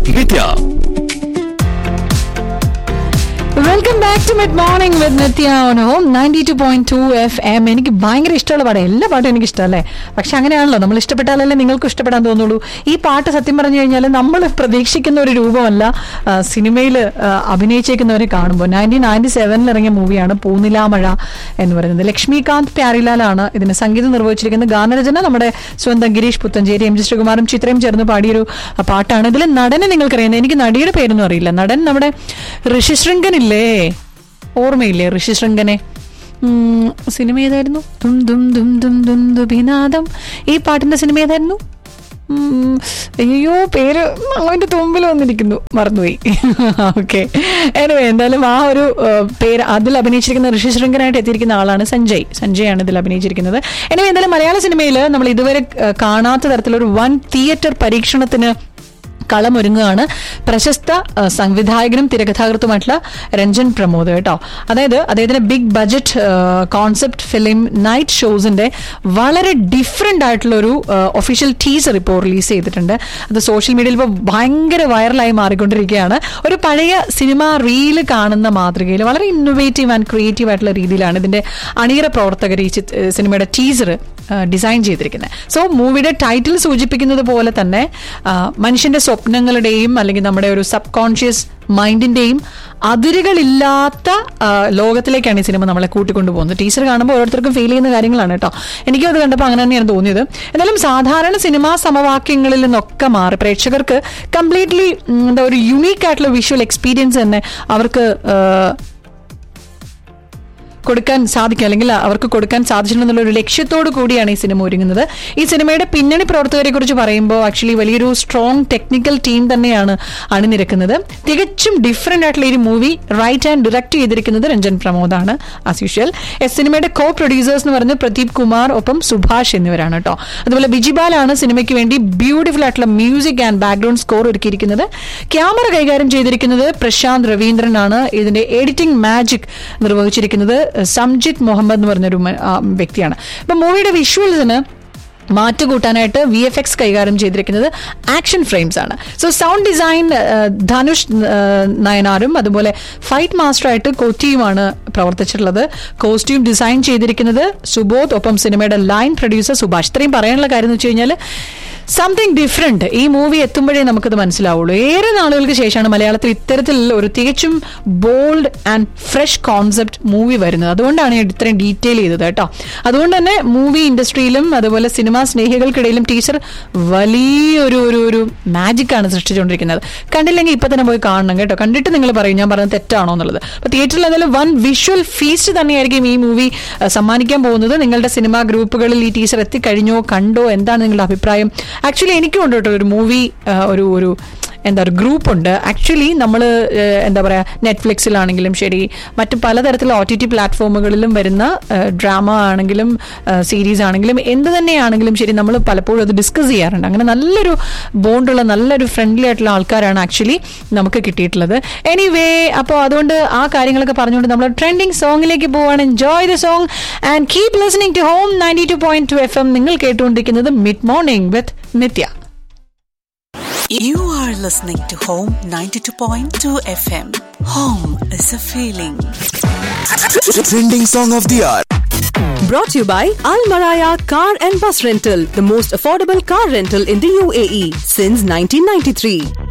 Nithya welcome back to mid morning with Nithya on home ninety two point two F M എനിക്ക് ഭയങ്കര ഇഷ്ടമുള്ള പാട്ട് എല്ലാ പാട്ടും എനിക്ക് ഇഷ്ടമല്ലേ പക്ഷെ അങ്ങനെയാണല്ലോ നമ്മൾ ഇഷ്ടപ്പെട്ടാലല്ലേ നിങ്ങൾക്ക് ഇഷ്ടപ്പെടാൻ തോന്നുള്ളൂ ഈ പാട്ട് സത്യം പറഞ്ഞു കഴിഞ്ഞാൽ നമ്മൾ പ്രതീക്ഷിക്കുന്ന ഒരു രൂപമല്ല സിനിമയിൽ അഭിനയിച്ചേക്കുന്നവരെ കാണുമ്പോൾ നയൻറ്റീൻ നയൻറ്റി സെവനിൽ ഇറങ്ങിയ മൂവിയാണ് പൂനിലാമഴ എന്ന് പറയുന്നത് ലക്ഷ്മികാന്ത് പ്യാരിലാലാണ് ഇതിന് സംഗീതം നിർവഹിച്ചിരിക്കുന്നത് ഗാനരചന നമ്മുടെ സ്വന്തം ഗിരീഷ് പുത്തഞ്ചേരി എം ജി ശ്രീകുമാറും ചിത്രയും ചേർന്ന് പാടിയൊരു ആ, പാട്ടാണ് ഇതിൽ നടനെ നിങ്ങൾക്കറിയുന്നത് എനിക്ക് നടിയുടെ പേരൊന്നും അറിയില്ല നടൻ നമ്മുടെ ഋഷിശൃംഗൻ ഇല്ലേ ഓർമ്മയില്ലേ ഋഷിശൃംഗനെ ഉം, സിനിമ ഏതായിരുന്നു ദും ദും ദും ദും ദും ദുബിനാദം ഈ പാട്ടിന്റെ സിനിമ ഏതായിരുന്നു ഉം, അയ്യോ പേര് അവന്റെ തുമ്പിൽ വന്നിരിക്കുന്നു മറന്നുപോയി ഓക്കെ എനിവേ എന്തായാലും ആ ഒരു ഏഹ്, പേര് അതിൽ അഭിനയിച്ചിരിക്കുന്ന ഋഷിശൃംഗനായിട്ട് എത്തിയിരിക്കുന്ന ആളാണ് സഞ്ജയ് സഞ്ജയ് ആണ് ഇതിൽ അഭിനയിച്ചിരിക്കുന്നത് എനിവേ എന്തായാലും മലയാള സിനിമയിൽ നമ്മൾ ഇതുവരെ ഏഹ്, കാണാത്ത തരത്തിലൊരു വൻ തിയേറ്റർ പരീക്ഷണത്തിന് കളമൊരുങ്ങുകയാണ് പ്രശസ്ത ആ, സംവിധായകനും തിരക്കഥാകൃത്തുമായിട്ടുള്ള രഞ്ജൻ പ്രമോദ് കേട്ടോ അതായത് അദ്ദേഹത്തിന്റെ big budget concept film night ഷോസിന്റെ വളരെ ഡിഫറെന്റ് ആയിട്ടുള്ള ഒരു ഒഫീഷ്യൽ ടീസർ ഇപ്പോൾ റിലീസ് ചെയ്തിട്ടുണ്ട് അത് സോഷ്യൽ മീഡിയയിൽ ഇപ്പോൾ ഭയങ്കര വൈറലായി മാറിക്കൊണ്ടിരിക്കുകയാണ് ഒരു പഴയ സിനിമ റീല് കാണുന്ന മാതൃകയിൽ വളരെ ഇന്നോവേറ്റീവ് ആൻഡ് ക്രിയേറ്റീവ് ആയിട്ടുള്ള രീതിയിലാണ് ഇതിന്റെ അണിയറ പ്രവർത്തകർ ഈ ചിത്- ഏഹ് സിനിമയുടെ ടീസർ ഡിസൈൻ ചെയ്തിരിക്കുന്നത് സോ മൂവിയുടെ ടൈറ്റിൽ സൂചിപ്പിക്കുന്നത് പോലെ തന്നെ ആ, മനുഷ്യന്റെ സ്വപ്നങ്ങളുടെയും അല്ലെങ്കിൽ നമ്മുടെ ഒരു സബ് കോൺഷ്യസ് മൈൻഡിന്റെയും അതിരുകളില്ലാത്ത ആ, ലോകത്തിലേക്കാണ് ഈ സിനിമ നമ്മളെ കൂട്ടിക്കൊണ്ടു പോകുന്നത് ടീച്ചർ കാണുമ്പോൾ ഓരോരുത്തർക്കും ഫീൽ ചെയ്യുന്ന കാര്യങ്ങളാണ് കേട്ടോ എനിക്കും അത് കണ്ടപ്പോൾ അങ്ങനെ തന്നെയാണ് തോന്നിയത് എന്നാലും സാധാരണ സിനിമാ സമവാക്യങ്ങളിൽ നിന്നൊക്കെ മാറി പ്രേക്ഷകർക്ക് കംപ്ലീറ്റ്ലി എന്താ ഒരു യുണീക്ക് ആയിട്ടുള്ള വിഷ്വൽ എക്സ്പീരിയൻസ് തന്നെ അവർക്ക് ആ, കൊടുക്കാൻ സാധിക്കും അല്ലെങ്കിൽ അവർക്ക് കൊടുക്കാൻ സാധിച്ചിട്ടുണ്ടെന്നുള്ള ഒരു ലക്ഷ്യത്തോടു കൂടിയാണ് ഈ സിനിമ ഒരുങ്ങുന്നത് ഈ സിനിമയുടെ പിന്നണി പ്രവർത്തകരെ കുറിച്ച് പറയുമ്പോൾ ആക്ച്വലി വലിയൊരു സ്ട്രോങ് ടെക്നിക്കൽ ടീം തന്നെയാണ് അണിനിരക്കുന്നത് തികച്ചും ഡിഫറെന്റ് ആയിട്ടുള്ള ഈ മൂവി റൈറ്റ് ആൻഡ് ഡയറക്ട് ചെയ്തിരിക്കുന്നത് രഞ്ജൻ പ്രമോദാണ് ആസ് യൂഷ്വൽ എസ് സിനിമയുടെ കോ പ്രൊഡ്യൂസേഴ്സ് എന്ന് പറയുന്നത് പ്രദീപ് കുമാർ ഒപ്പം സുഭാഷ് എന്നിവരാണ് കേട്ടോ അതുപോലെ ബിജിബാലാണ് സിനിമയ്ക്ക് വേണ്ടി ബ്യൂട്ടിഫുൾ ആയിട്ടുള്ള മ്യൂസിക് ആൻഡ് ബാക്ക്ഗ്രൗണ്ട് സ്കോർ ഒരുക്കിയിരിക്കുന്നത് ക്യാമറ കൈകാര്യം ചെയ്തിരിക്കുന്നത് പ്രശാന്ത് രവീന്ദ്രനാണ് ഇതിന്റെ എഡിറ്റിംഗ് മാജിക് നിർവഹിച്ചിരിക്കുന്നത് സംജിത് മുഹമ്മദ് എന്ന് പറഞ്ഞൊരു മ- ആ, വ്യക്തിയാണ് ഇപ്പൊ മൂവിയുടെ വിഷ്വൽസിന് മാറ്റുകൂട്ടാനായിട്ട് വി എഫ് എക്സ് കൈകാര്യം ചെയ്തിരിക്കുന്നത് ആക്ഷൻ ഫ്രെയിംസ് ആണ് സോ സൗണ്ട് ഡിസൈൻ ധനുഷ് ആ, നയനാരും അതുപോലെ ഫൈറ്റ് മാസ്റ്ററായിട്ട് കൊറ്റിയുമാണ് പ്രവർത്തിച്ചിട്ടുള്ളത് കോസ്റ്റ്യൂം ഡിസൈൻ ചെയ്തിരിക്കുന്നത് സുബോധ് ഒപ്പം സിനിമയുടെ ലൈൻ പ്രൊഡ്യൂസർ സുഭാഷ് ഇത്രയും പറയാനുള്ള കാര്യം എന്ന് വെച്ച് കഴിഞ്ഞാൽ സംതിങ് ഡിഫറെന്റ് ഈ മൂവി എത്തുമ്പോഴേ നമുക്കത് മനസ്സിലാവുള്ളൂ ഏറെ നാളുകൾക്ക് ശേഷമാണ് മലയാളത്തിൽ ഇത്തരത്തിൽ ഒരു തികച്ചും bold and fresh concept movie വരുന്നത് അതുകൊണ്ടാണ് ഞാൻ ഇത്രയും ഡീറ്റെയിൽ ചെയ്തത് കേട്ടോ അതുകൊണ്ട് തന്നെ മൂവി ഇൻഡസ്ട്രിയിലും അതുപോലെ സിനിമാ സ്നേഹികൾക്കിടയിലും ടീച്ചർ വലിയൊരു ഒരു ഒരു മാജിക്കാണ് സൃഷ്ടിച്ചുകൊണ്ടിരിക്കുന്നത് കണ്ടില്ലെങ്കിൽ ഇപ്പൊ തന്നെ പോയി കാണണം കേട്ടോ കണ്ടിട്ട് നിങ്ങൾ പറയും ഞാൻ പറഞ്ഞത് തെറ്റാണോ എന്നുള്ളത് അപ്പൊ തിയേറ്ററിൽ എന്തായാലും വൺ വിഷ്വൽ ഫീസ്റ്റ് തന്നെയായിരിക്കും ഈ മൂവി സമ്മാനിക്കാൻ പോകുന്നത് നിങ്ങളുടെ സിനിമാ ഗ്രൂപ്പുകളിൽ ഈ ടീച്ചർ എത്തിക്കഴിഞ്ഞോ കണ്ടോ എന്താണ് നിങ്ങളുടെ അഭിപ്രായം ആക്ച്വലി എനിക്കും ഉണ്ട് കേട്ടോ ഒരു മൂവി ഒരു ഒരു എന്താ ഒരു ഗ്രൂപ്പ് ഉണ്ട് ആക്ച്വലി നമ്മൾ എന്താ പറയുക നെറ്റ്ഫ്ലിക്സിലാണെങ്കിലും ശരി മറ്റു പലതരത്തിലുള്ള ഒ ടി ടി പ്ലാറ്റ്ഫോമുകളിലും വരുന്ന ഡ്രാമ ആണെങ്കിലും സീരീസ് ആണെങ്കിലും എന്ത് തന്നെയാണെങ്കിലും ശരി നമ്മൾ പലപ്പോഴും അത് ഡിസ്കസ് ചെയ്യാറുണ്ട് അങ്ങനെ നല്ലൊരു ബോണ്ടുള്ള നല്ലൊരു ഫ്രണ്ട്ലി ആയിട്ടുള്ള ആൾക്കാരാണ് ആക്ച്വലി നമുക്ക് കിട്ടിയിട്ടുള്ളത് എനിവേ അപ്പോൾ അതുകൊണ്ട് ആ കാര്യങ്ങളൊക്കെ പറഞ്ഞുകൊണ്ട് നമ്മൾ ട്രെൻഡിങ് സോങ്ങിലേക്ക് പോവാണ് enjoy the song and keep listening to home ninety two point two F M നിങ്ങൾ കേട്ടുകൊണ്ടിരിക്കുന്നത് mid morning with Nithya You are listening to Home 92.2 FM. Home is a feeling. Trending song of the hour. Brought to you by Al Maraya Car and Bus Rental, the most affordable car rental in the UAE since 1993.